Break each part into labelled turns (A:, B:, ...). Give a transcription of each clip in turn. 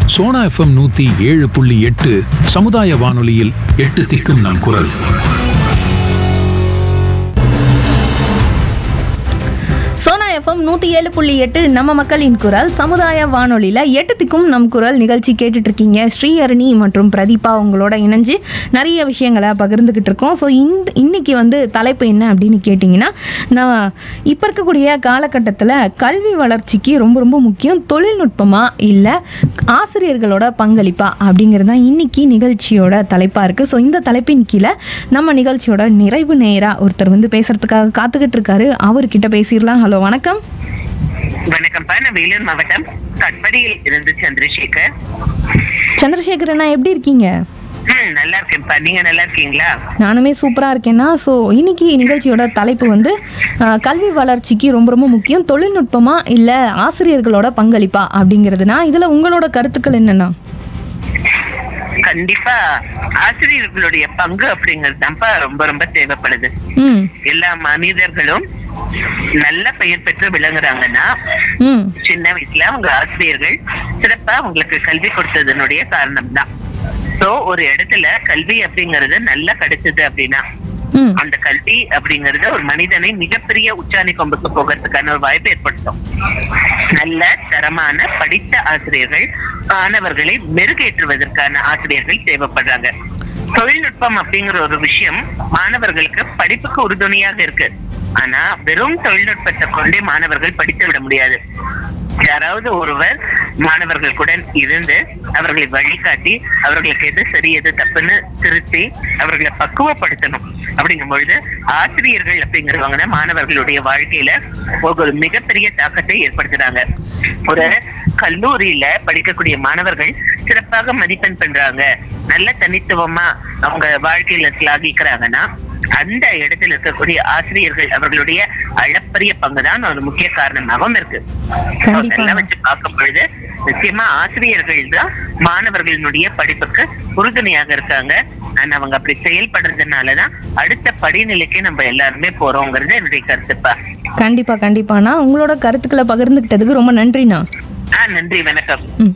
A: Sona FM நூத்தி ஏழு புள்ளி எட்டு சமுதாய வானொலியில் எட்டு திக்கும் நம் குரல்
B: சோனா எஃப்எம் நூற்றி ஏழு புள்ளி எட்டு நம்ம மக்களின் குரல் சமுதாய வானொலியில் எட்டு திக்கும் நம் குரல் நிகழ்ச்சி கேட்டுட்டு இருக்கீங்க ஸ்ரீஹரணி மற்றும் பிரதீபா உங்களோட இணைஞ்சு நிறைய விஷயங்களை பகிர்ந்துக்கிட்டு இருக்கோம் ஸோ இந்த இன்னைக்கு வந்து தலைப்பு என்ன அப்படின்னு கேட்டிங்கன்னா நான் இப்போ இருக்கக்கூடிய காலகட்டத்தில் கல்வி வளர்ச்சிக்கு ரொம்ப ரொம்ப முக்கியம் தொழில்நுட்பமா இல்லை ஆசிரியர்களோட பங்களிப்பா அப்படிங்கிறது தான் இன்னைக்கு நிகழ்ச்சியோட தலைப்பாக இருக்குது ஸோ இந்த தலைப்பின் கீழே நம்ம நிகழ்ச்சியோட நிறைவு நேராக ஒருத்தர் வந்து பேசுறதுக்காக காத்துக்கிட்டு இருக்காரு அவர்கிட்ட பேசிடலாம் ஹலோ வணக்கம்
C: வணக்கம்ப்பா நான் வேலூர் மாவட்டம் கட்படியில் இருந்து சந்திரசேகர்
B: சந்திரசேகர் அண்ணா எப்படி இருக்கீங்க
C: ம் நல்லா இருக்கேன்ப்பா நீங்க நல்லா இருக்கீங்களா
B: நானுமே சூப்பராக இருக்கேன்னா ஸோ இன்னைக்கு நிகழ்ச்சியோட தலைப்பு வந்து ஆஹ், கல்வி வளர்ச்சிக்கு ரொம்ப ரொம்ப முக்கியம் தொழில்நுட்பமா இல்லை ஆசிரியர்களோட பங்களிப்பா அப்படிங்கிறதுனா இதில் உங்களோட கருத்துக்கள் என்னென்னா
C: கண்டிப்பா ஆசிரியர்களுடைய பங்கு அப்படிங்கிறது தான்ப்பா ரொம்ப ரொம்ப தேவைப்படுது
B: ம்
C: எல்லா மனிதர்களும் நல்ல பெயர் பெற்று விளங்குறாங்கன்னா
B: ம்
C: சின்ன வயசுல அவங்க ஆசிரியர்கள் சிறப்பா அவங்களுக்கு கல்வி கொடுத்ததனுடைய காரணம் தான் சோ ஒரு இடத்துல கல்வி அப்படிங்கறது நல்லா கிடைச்சது அப்படின்னா
B: ம்
C: அந்த கல்வி அப்படிங்கறது ஒரு மனிதனை மிகப்பெரிய உச்சாணி கொம்புக்கு போகிறதுக்கான ஒரு வாய்ப்பு ஏற்படுத்தும் நல்ல தரமான படித்த ஆசிரியர்கள் மாணவர்களை மெருகேற்றுவதற்கான ஆசிரியர்கள் தேவைப்படுறாங்க தொழில்நுட்பம் அப்படிங்கிற ஒரு விஷயம் மாணவர்களுக்கு படிப்புக்கு உறுதுணையாக இருக்கு ஆனா வெறும் தொழில்நுட்பத்தை கொண்டே மாணவர்கள் படித்து விட முடியாது யாராவது ஒருவர் மாணவர்களுடன் இருந்து அவர்களை வழிகாட்டி அவர்களுக்கு எது சரி எது தப்புன்னு திருத்தி அவர்களை பக்குவப்படுத்தணும் அப்படிங்கும் பொழுது ஆசிரியர்கள் அப்படிங்கிறவங்க தான் மாணவர்களுடைய வாழ்க்கையில ஒரு மிகப்பெரிய தாக்கத்தை ஏற்படுத்துறாங்க ஒரு கல்லூரியில படிக்கக்கூடிய மாணவர்கள் சிறப்பாக மதிப்பெண் பண்றாங்க நல்ல தனித்துவமா அவங்க வாழ்க்கையில சிலாகிக்கிறாங்கன்னா அந்த இடத்துல இருக்கக்கூடிய ஆசிரியர்கள் அவர்களுடைய அளப்பரிய பங்குதான் ஒரு முக்கிய காரணமாகவும் இருக்கு
B: கண்டிப்பா.
C: அதெல்லாம் வச்சு பார்க்கும் பொழுது நிச்சயமா ஆசிரியர்கள் தான் மாணவர்களுடைய படிப்புக்கு உறுதுணையாக இருக்காங்க ஆனா அவங்க அப்படி செயல்படுறதுனாலதான் அடுத்த படிநிலைக்கு நம்ம எல்லாருமே போறோங்கிறது என்னுடைய கருத்துப்பா
B: கண்டிப்பாக கண்டிப்பாண்ணா உங்களோட கருத்துக்களை பகிர்ந்துக்கிட்டதுக்கு ரொம்ப நன்றிண்ணா
C: ஆஹ் நன்றி வணக்கம்
B: ம்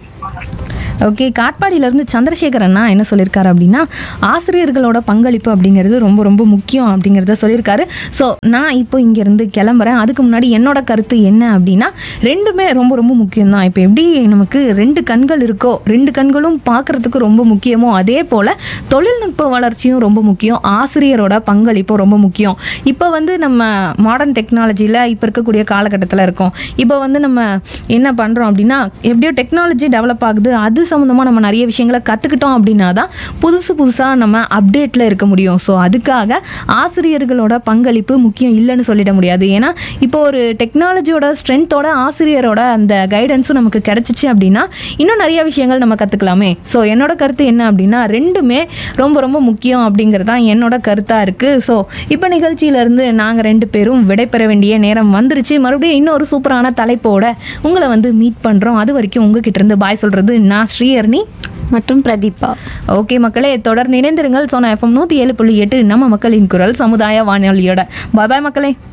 B: ஓகே காட்பாடியிலேருந்து சந்திரசேகர் அண்ணா என்ன சொல்லியிருக்காரு அப்படின்னா ஆசிரியர்களோட பங்களிப்பு அப்படிங்கிறது ரொம்ப ரொம்ப முக்கியம் அப்படிங்கிறத சொல்லியிருக்காரு ஸோ நான் இப்போ இங்கேருந்து கிளம்புறேன் அதுக்கு முன்னாடி என்னோட கருத்து என்ன அப்படின்னா ரெண்டுமே ரொம்ப ரொம்ப முக்கியம் தான் இப்போ எப்படி நமக்கு ரெண்டு கண்கள் இருக்கோ ரெண்டு கண்களும் பார்க்குறதுக்கு ரொம்ப முக்கியமோ அதே போல் தொழில்நுட்ப வளர்ச்சியும் ரொம்ப முக்கியம் ஆசிரியரோட பங்களிப்பும் ரொம்ப முக்கியம் இப்போ வந்து நம்ம மாடர்ன் டெக்னாலஜியில் இப்போ இருக்கக்கூடிய காலகட்டத்தில் இருக்கோம் இப்போ வந்து நம்ம என்ன பண்ணுறோம் அப்படின்னா எப்படியோ டெக்னாலஜி டெவலப் ஆகுது அது சம்மந்தமாக நம்ம நிறைய விஷயங்களை கற்றுக்கிட்டோம் அப்படின்னா தான் புதுசு புதுசாக நம்ம அப்டேட்டில் இருக்க முடியும் ஸோ அதுக்காக ஆசிரியர்களோட பங்களிப்பு முக்கியம் இல்லைன்னு சொல்லிட முடியாது ஏன்னா இப்போ ஒரு டெக்னாலஜியோட ஸ்ட்ரென்த்தோட ஆசிரியரோட அந்த கைடன்ஸும் நமக்கு கிடைச்சிச்சு அப்படின்னா இன்னும் நிறைய விஷயங்கள் நம்ம கற்றுக்கலாமே ஸோ என்னோட கருத்து என்ன அப்படின்னா ரெண்டுமே ரொம்ப ரொம்ப முக்கியம் அப்படிங்கிறது தான் என்னோட கருத்தாக இருக்குது ஸோ இப்போ நிகழ்ச்சியிலேருந்து நாங்கள் ரெண்டு பேரும் விடைபெற வேண்டிய நேரம் வந்துருச்சு மறுபடியும் இன்னொரு சூப்பரான தலைப்போட உங்களை வந்து மீட் பண்ணுறோம் அது வரைக்கும் உங்ககிட்ட இருந்து பாய் சொல்கிறது நான் ஸ்ரீஹர்னி
D: மற்றும் பிரதீபா
B: ஓகே மக்களே தொடர்ந்து இணைந்திருங்கள் சோனா எஃப்எம் நூற்றி ஏழு புள்ளி எட்டு நம்ம மக்களின் குரல் சமுதாய வானொலியோட பாய் பாய் மக்களே